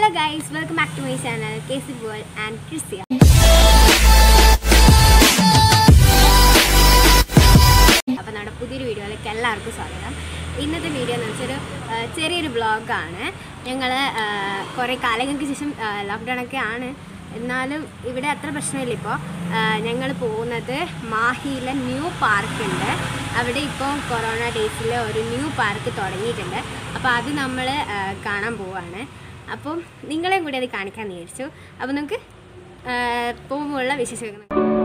Hello guys welcome back to my channel K C world and ക്രിസ്ത്യ അപ്പോൾ നമ്മുടെ പുതിയൊരു വീഡിയോയിലേക്ക് എല്ലാവർക്കും സ്വാഗതം ഇന്നത്തെ വീഡിയോ എന്ന് വെച്ചൊരു ആ, ചെറിയൊരു വ്ളോഗാണ് ഞങ്ങൾ കുറേ കാലങ്ങൾക്ക് ശേഷം ലോക്ക്ഡൗൺ ഒക്കെ ആണ് എന്നാലും ഇവിടെ അത്ര പ്രശ്നമില്ല ഇപ്പോൾ ഞങ്ങൾ പോകുന്നത് മാഹിയിലെ ന്യൂ പാർക്ക് ഉണ്ട് അവിടെ ഇപ്പോൾ കൊറോണ ഡേയ്സിൽ ഒരു ന്യൂ പാർക്ക് തുടങ്ങിയിട്ടുണ്ട് അപ്പോൾ അത് നമ്മൾ കാണാൻ പോവാണ് അപ്പം നിങ്ങളെയും കൂടി അത് കാണിക്കാൻ വിചാരിച്ചു അപ്പോൾ നമുക്ക് പോകുമ്പോഴുള്ള വിശേഷങ്ങൾ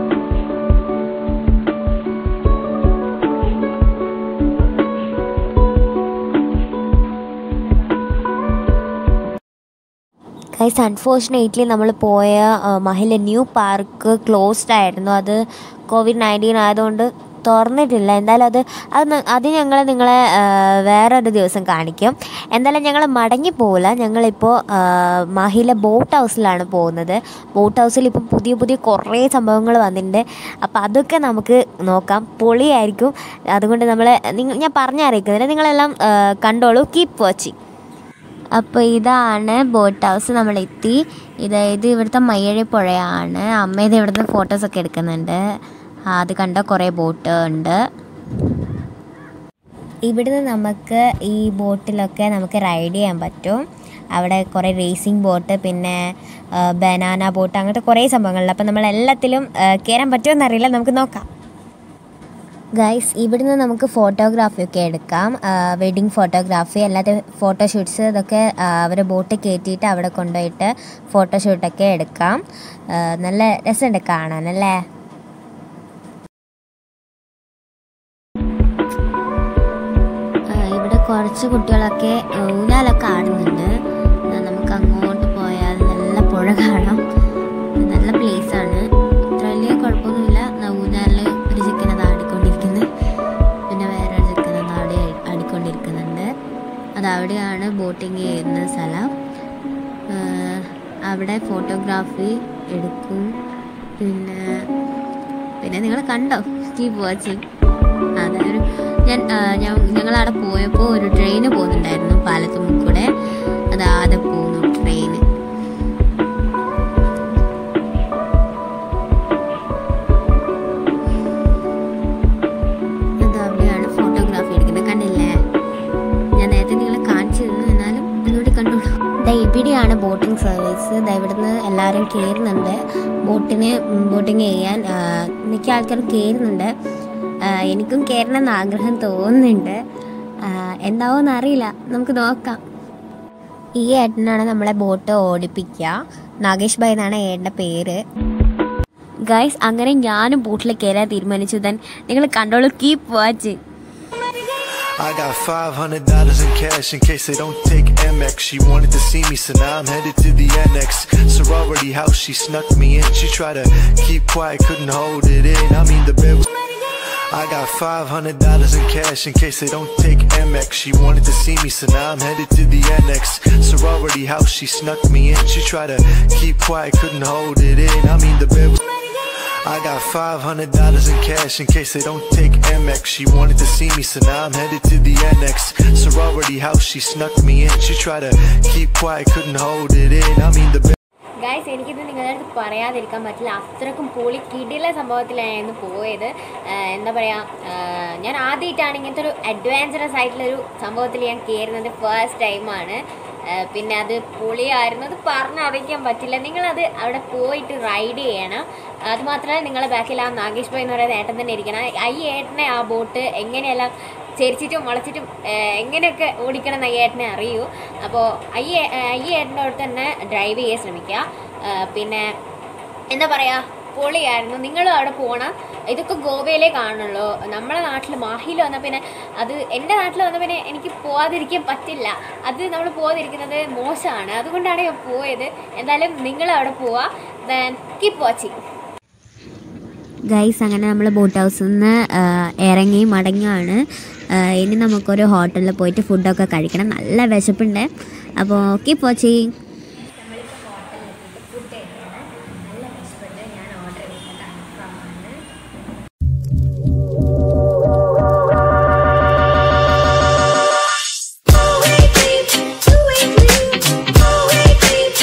ഗൈസ് അൺഫോർച്ചുനേറ്റ്ലി നമ്മൾ പോയ മഹില ന്യൂ പാർക്ക് ക്ലോസ്ഡ് ആയിരുന്നു അത് കോവിഡ് നയൻറ്റീൻ ആയതുകൊണ്ട് തുറന്നിട്ടില്ല എന്തായാലും അത് അത് ന- അത് ഞങ്ങൾ നിങ്ങളെ ആ, വേറൊരു ദിവസം കാണിക്കും എന്തായാലും ഞങ്ങൾ മടങ്ങി പോകില്ല ഞങ്ങളിപ്പോൾ ആ, മഹില ബോട്ട് ഹൗസിലാണ് പോകുന്നത് ബോട്ട് ഹൗസിൽ ഇപ്പം പുതിയ പുതിയ കുറേ സംഭവങ്ങൾ വന്നിട്ടുണ്ട് അപ്പോൾ അതൊക്കെ നമുക്ക് നോക്കാം പൊളിയായിരിക്കും അതുകൊണ്ട് നമ്മൾ നിങ്ങൾ ഞാൻ പറഞ്ഞറിയിക്കുന്നില്ല നിങ്ങളെല്ലാം ആ, കണ്ടോളൂ കീപ്പ് വാച്ചിങ് അപ്പോൾ ഇതാണ് ബോട്ട് ഹൗസ് നമ്മളെത്തി ഇത് ഇത് ഇവിടുത്തെ മയ്യഴി പുഴയാണ് അമ്മ ഇത് ഇവിടുന്ന് ഫോട്ടോസൊക്കെ എടുക്കുന്നുണ്ട് ആ, അത് കണ്ട കുറേ ബോട്ട് ഉണ്ട് ഇവിടുന്ന് നമുക്ക് ഈ ബോട്ടിലൊക്കെ നമുക്ക് റൈഡ് ചെയ്യാൻ പറ്റും അവിടെ കുറേ റേസിംഗ് ബോട്ട് പിന്നെ ബനാന ബോട്ട് അങ്ങനത്തെ കുറേ സംഭവങ്ങളുണ്ട് അപ്പോൾ നമ്മൾ എല്ലാത്തിലും ആ, കയറാൻ പറ്റുമോ എന്നറിയില്ല നമുക്ക് നോക്കാം ഗൈസ് ഇവിടുന്ന് നമുക്ക് ഫോട്ടോഗ്രാഫി ഒക്കെ എടുക്കാം വെഡിങ് ഫോട്ടോഗ്രാഫി അല്ലാതെ ഫോട്ടോഷൂട്ട്സ് ഇതൊക്കെ ആ, അവരെ ബോട്ട് കയറ്റിയിട്ട് അവിടെ കൊണ്ടുപോയിട്ട് ഫോട്ടോഷൂട്ടൊക്കെ എടുക്കാം ആ, നല്ല രസമുണ്ട് കാണാൻ അല്ലേ ആ, ഇവിടെ കുറച്ച് കുട്ടികളൊക്കെ ഊഞ്ഞാലൊക്കെ ആടുന്നുണ്ട് ആ, നമുക്ക് അങ്ങോട്ട് പോയാൽ നല്ല പുഴ കാണാം നല്ല place ആണ് ഇത്ര വലിയ കുഴപ്പമൊന്നുമില്ല ന- ഊഞ്ഞാലിൽ ഒരു ചെക്കനത് ആടിക്കൊണ്ടിരിക്കുന്നത് പിന്നെ വേറെ ഒരു ചെക്കനത് ആടി ആടിക്കൊണ്ടിരിക്കുന്നുണ്ട് അത് അവിടെയാണ് ബോട്ടിങ് ചെയ്യുന്ന സ്ഥലം ആ, അവിടെ ഫോട്ടോഗ്രാഫി എടുക്കും പിന്നെ പിന്നെ നിങ്ങൾ കണ്ടോ കീപ് വാച്ചിങ് അതൊരു ഞാൻ ആ, ഞാൻ ഞങ്ങളവിടെ പോയപ്പോൾ ഒരു ട്രെയിന് പോകുന്നുണ്ടായിരുന്നു പാലത്തുമ്പിൽ കൂടെ അത് ആദ്യം പോകുന്നു ട്രെയിന് അത് അവിടെയാണ് ഫോട്ടോഗ്രാഫി എടുക്കുന്നത് കണ്ടില്ലേ ഞാൻ നേരത്തെ നിങ്ങളെ കാണിച്ചു തന്നു എന്നാലും ഒന്നുകൂടി കണ്ടോളൂ ദാ ഇവിടെയാണ് ബോട്ടിംഗ് സർവീസ് ദാ ഇവിടുന്ന് എല്ലാവരും കയറുന്നുണ്ട് ബോട്ടിന് ബോട്ടിങ് ചെയ്യാൻ ആ, മിക്ക ആൾക്കാരും കയറുന്നുണ്ട് ആ, എനിക്കും കയറണം എന്ന് ആഗ്രഹം തോന്നുന്നുണ്ട് ആ, എന്താവോന്ന് അറിയില്ല നമുക്ക് നോക്കാം ഈ ഏട്ടനാണ് നമ്മളെ ബോട്ട് ഓടിപ്പിക്കുക നാഗേഷ് ഭായ് എന്നാണ് ഏട്ടൻ്റെ പേര് ഗൈസ് അങ്ങനെ ഞാനും ബോട്ടിൽ കയറാൻ തീരുമാനിച്ചു ദൻ നിങ്ങൾ കണ്ടോളൂ keep watch I got five hundred dollars in cash in case they don't take Amex. She wanted to see me, so now I'm headed to the annex. Sorority house, she snuck me in. She tried to keep quiet, couldn't hold it in. I mean the bed. was- I got five hundred dollars in cash in case they don't take Amex. She wanted to see me, so now I'm headed to the annex. Sorority house, she snuck me in. She tried to keep quiet, couldn't hold it in. I mean the bed. was- I got five hundred dollars in cash in case they don't take Amex. She wanted to see me, so now I'm headed to the annex. Sorority house, she snuck me in. She tried to keep quiet, couldn't hold it in. I mean the. Guys എനിക്കിത് നിങ്ങളുടെ അടുത്ത് പറയാതിരിക്കാൻ പറ്റില്ല അത്രക്കും പൊളി കിടില സംഭവത്തിലായിരുന്നു പോയത് ആഹ് എന്താ പറയുക ഞാൻ ആദ്യമായിട്ടാണ് ഇങ്ങനത്തെ ഒരു അഡ്വാഞ്ചറസ് ആയിട്ടുള്ളൊരു സംഭവത്തിൽ ഞാൻ കയറുന്നത് ഫസ്റ്റ് ടൈമാണ് പിന്നെ അത് പൊളിയായിരുന്നു അത് പറഞ്ഞറിയിക്കാൻ പറ്റില്ല നിങ്ങളത് അവിടെ പോയിട്ട് റൈഡ് ചെയ്യണം അതുമാത്രമല്ല നിങ്ങളെ ബാക്കിൽ ആ നാഗേഷ് ഭായ് എന്ന് പറയുന്ന ഏട്ടൻ തന്നെ ഇരിക്കണം ഈ ഏട്ടനെ ആ ബോട്ട് എങ്ങനെയെല്ലാം ചെരിച്ചിട്ടും മുളച്ചിട്ടും ഏഹ്, എങ്ങനെയൊക്കെ ഓടിക്കണം എന്ന് ഈ ഏട്ടനെ അറിയൂ അപ്പോൾ ഈ ഏ- ഏഹ്, ഈ ഏട്ടൻ്റെ അടുത്ത് തന്നെ ഡ്രൈവ് ചെയ്യാൻ ശ്രമിക്കുക ഏഹ്, പിന്നെ എന്താ പറയുക പൊളിയായിരുന്നു നിങ്ങളും അവിടെ പോകണം ഇതൊക്കെ ഗോവയിലേ കാണുള്ളൂ നമ്മുടെ നാട്ടിൽ മാഹിയിൽ വന്ന പിന്നെ അത് എൻ്റെ നാട്ടിൽ വന്ന പിന്നെ എനിക്ക് പോവാതിരിക്കാൻ പറ്റില്ല അത് നമ്മൾ പോവാതിരിക്കുന്നത് മോശമാണ് അതുകൊണ്ടാണ് ഞാൻ പോയത് എന്തായാലും നിങ്ങൾ അവിടെ പോവാ ദെൻ കീപ്പ് വാച്ചിങ് ഗൈസ് അങ്ങനെ നമ്മൾ ബോട്ട് ഹൗസിൽ നിന്ന് ഇറങ്ങി മടങ്ങുകയാണ് ആ, ഇനി നമുക്കൊരു ഹോട്ടലിൽ പോയിട്ട് ഫുഡൊക്കെ കഴിക്കണം നല്ല വിശപ്പുണ്ട് അപ്പോൾ keep watching Two-way creep, two-way creep, two-way creep.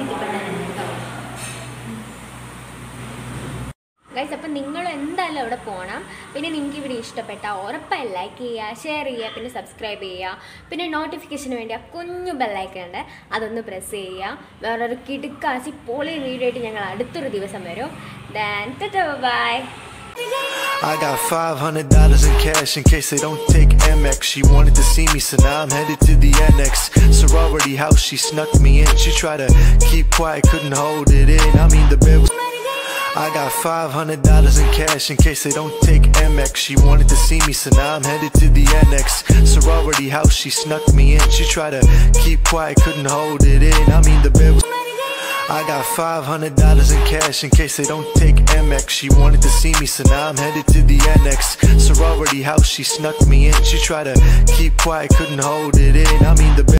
വീട്ടിൽ പെട്ടെന്ന് കേട്ടോ ഗൈസ് അപ്പം നിങ്ങൾ എന്തായാലും അവിടെ പോകണം പിന്നെ നിങ്ങൾക്ക് ഇവിടെ ഇഷ്ടപ്പെട്ട ഉറപ്പായി ലൈക്ക് ചെയ്യുക ഷെയർ ചെയ്യുക പിന്നെ സബ്സ്ക്രൈബ് ചെയ്യുക പിന്നെ നോട്ടിഫിക്കേഷന് വേണ്ടി ആ കുഞ്ഞു ബെല്ലൈക്കൺ ഉണ്ട് അതൊന്ന് പ്രസ് ചെയ്യുക വേറൊരു കിടുക്കാശി പൊളി വീഡിയോ ആയിട്ട് ഞങ്ങൾ അടുത്തൊരു ദിവസം വരും then bye I got $500 in cash in case they don't take Amex. She wanted to see me, so now I'm headed to the annex. Sorority house, she snuck me in. She tried to keep quiet, couldn't hold it in. I mean, the bed was. I got $500 in cash in case they don't take Amex. She wanted to see me, so now I'm headed to the annex. Sorority house, she snuck me in. She tried to keep quiet, couldn't hold it in. I mean, the bed was. I got $500 in cash in case they don't take Amex. She wanted to see me, so now I'm headed to the annex. Sorority house, she snuck me in. She tried to keep quiet, couldn't hold it in. I mean, the